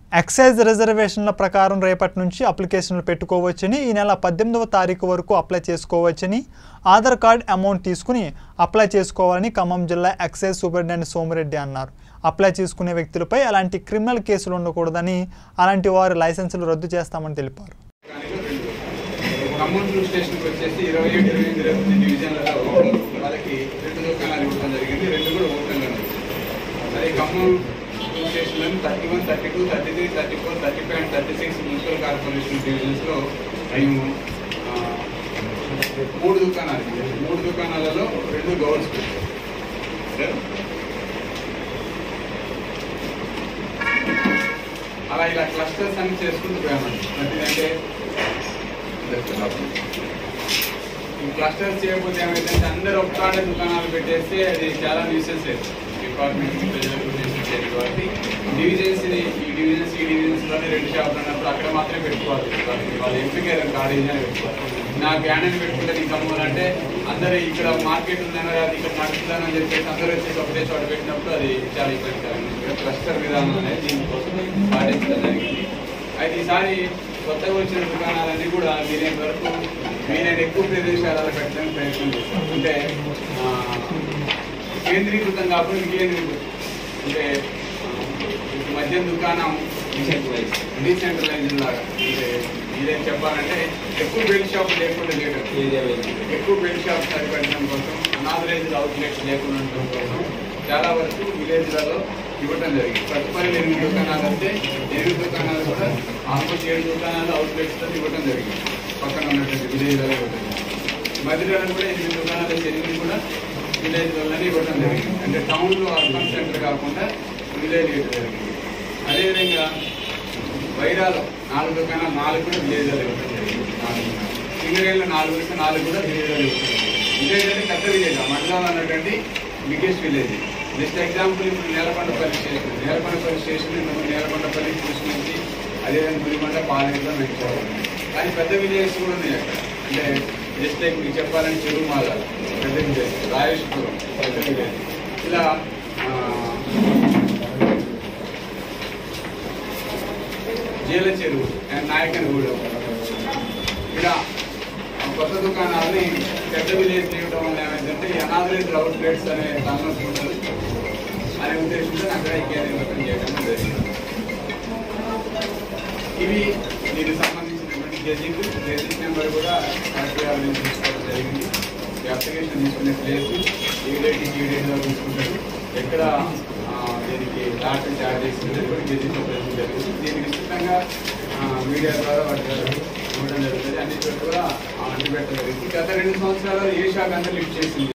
excise రిజర్వేషన్ల ప్రకారం రేపటి నుంచి అప్లికేషన్లు పెట్టుకోవచ్చని ఈ నెల పద్దెనిమిదవ తారీఖు వరకు అప్లై చేసుకోవచ్చని ఆధార్ కార్డ్ అమౌంట్ తీసుకుని అప్లై చేసుకోవాలని ఖమ్మం జిల్లా ఎక్సైజ్ సూపరింటెండెంట్ సోమిరెడ్డి అన్నారు అప్లై చేసుకునే వ్యక్తులపై అలాంటి క్రిమినల్ కేసులు ఉండకూడదని అలాంటి వారి లైసెన్సులు రద్దు చేస్తామని తెలిపారు ఖమ్మం టూర్ స్టేషన్కి వచ్చేసి ఇరవై ఏడు ఇరవై ఎనిమిది ఇరవై తొమ్మిది డివిజన్లలో వాళ్ళకి రెండు దుకాణాలు ఇవ్వడం జరిగింది రెండు కూడా ఓపెన్గా ఉన్నాయి మరి ఖమ్మం టూర్ స్టేషన్లో thirty one thirty two thirty three thirty four thirty five and thirty six municipal corporation డివిజన్స్లో మేము ఆ, మూడు దుకాణాలు మూడు దుకాణాలలో రెండు గవర్స్ అలా ఇలా క్లస్టర్స్ అన్ని చేసుకుంటూ పోయామండి అంటే ఈ క్లస్టర్స్ చేయకపోతే ఏమైందంటే అందరూ ఒక్కడే దుకాణాలు పెట్టేస్తే అది చాలా న్యూసెన్స్ డిపార్ట్మెంట్ ప్రజలకు న్యూసెన్స్ అయ్యేది కాబట్టి డివిజన్స్ ని ఈ డివిజన్స్ ఈ డివిజన్స్ లోనే రెండు షాపులు ఉన్నప్పుడు అక్కడ మాత్రమే పెట్టుకోవాలి వాళ్ళకి వాళ్ళ ఎంపిక కార్డు ఏదైనా పెట్టుకోవాలి నా బ్యానర్ పెట్టుకుంటే నీకు అమ్మాలంటే అందరూ ఇక్కడ మార్కెట్ ఉందనో అది ఇక్కడ నడుస్తుందని చెప్పేసి అందరూ వచ్చేసి ఒకటే చోట పెట్టినప్పుడు అది చాలా ఇబ్బందికరంగా క్లస్టర్ విధానం అనేది దీనికోసం పాటించడం జరిగింది అయితే ఈసారి కొత్తగా వచ్చిన దుకాణాలన్నీ కూడా వీలైన వరకు వీలైన ఎక్కువ ప్రదేశాలలో పెట్టడానికి ప్రయత్నం చేస్తాం అంటే ఆ, కేంద్రీకృతం కాకుండా వికేంద్రీకృతం అంటే ఆ, ఇప్పుడు మద్యం దుకాణం డీసెంట్రలైజ్డ్ లాగా అంటే ఇదేం చెప్పాలంటే ఎక్కువ బెల్ట్ షాప్ లేకుండా చేయడం ఎక్కువ బెల్ట్ షాప్ సరిపెట్టడం కోసం అనాథరైజ్డ్ అవుట్లెట్స్ లేకుండా ఉండడం కోసం చాలా వరకు విలేజ్లలో ఇవ్వడం జరిగింది పట్టుపల్లి ఎనిమిది దుకాణాలు అంటే ఎనిమిది దుకాణాలు కూడా ఆల్మోస్ట్ ఏడు దుకాణాలు అవుట్లెట్స్ ఇవ్వడం జరిగింది పక్కన ఉన్నటువంటి విలేజ్లలో ఇవ్వడం జరిగింది మధ్యలో కూడా ఎనిమిది దుకాణాలు ఎనిమిది కూడా విలేజ్లలోనే ఇవ్వడం జరిగింది అంటే టౌన్లో అర్బన్ సెంటర్ కాకుండా విలేజ్ ఇవ్వడం జరిగింది అదేవిధంగా వైరాలో నాలుగు దుకాణాలు నాలుగు కూడా విలేజ్లో ఇవ్వడం జరిగింది నాలుగు సింగరేళ్ళు నాలుగు వస్తే నాలుగు కూడా విలేజ్లో ఇవ్వడం జరిగింది విలేజ్ అంటే పెద్ద విలేజ్ ఆ మండలం అన్నటువంటి బిగ్గెస్ట్ విలేజ్ జస్ట్ ఎగ్జాంపుల్ ఇప్పుడు నేలకొండపల్లి స్టేషన్ నేలకొండపల్లి స్టేషన్ ఇంతకు నేలకొండపల్లి చూసుకుని అదేవిధంగా పులిమంట పాలనలో నడిచారు కానీ పెద్ద విలేజెస్ కూడా ఉన్నాయి అక్కడ అంటే జస్ట్ లైక్ మీకు చెప్పాలంటే చెరుమాల పెద్ద విలేజ్ రాజేశ్వరం పెద్ద విలేజ్ ఇలా ఆ, జీల చెరువు అండ్ నాయకనగూడెం ఇలా కొత్త దుకాణాలని పెద్ద విలేజ్ చేయడం వల్ల ఏమైందంటే ఈ అనాథరైజ్డ్ అవుట్లెట్స్ అనే తలనొప్పి ఉంటుంది అనే ఉద్దేశంతో అక్కడ ఈ కేంద్రీకృతం చేయడం జరిగింది ఇవి దీనికి సంబంధించినటువంటి గెజిట్ గెజిట్ నెంబర్ కూడా కలెక్టర్ గారి నుంచి తీసుకోవడం జరిగింది ఈ అప్లికేషన్ తీసుకునే ప్లేస్ ఏ డేట్ ఈ డేట్లో తీసుకుంటారు ఎక్కడ ఆ, దీనికి లాట్ చార్జెస్ కూడా గెజిట్ ప్రయత్నం జరిగింది దీనికి విస్తృతంగా ఆ, మీడియా ద్వారా వాటి ద్వారా ఇవ్వడం జరుగుతుంది అన్ని చోట్ల కూడా ఆ, అంటిపెట్టడం జరిగింది గత రెండు సంవత్సరాలు ఏ శాఖ అంతా లిఫ్ట్ చేసింది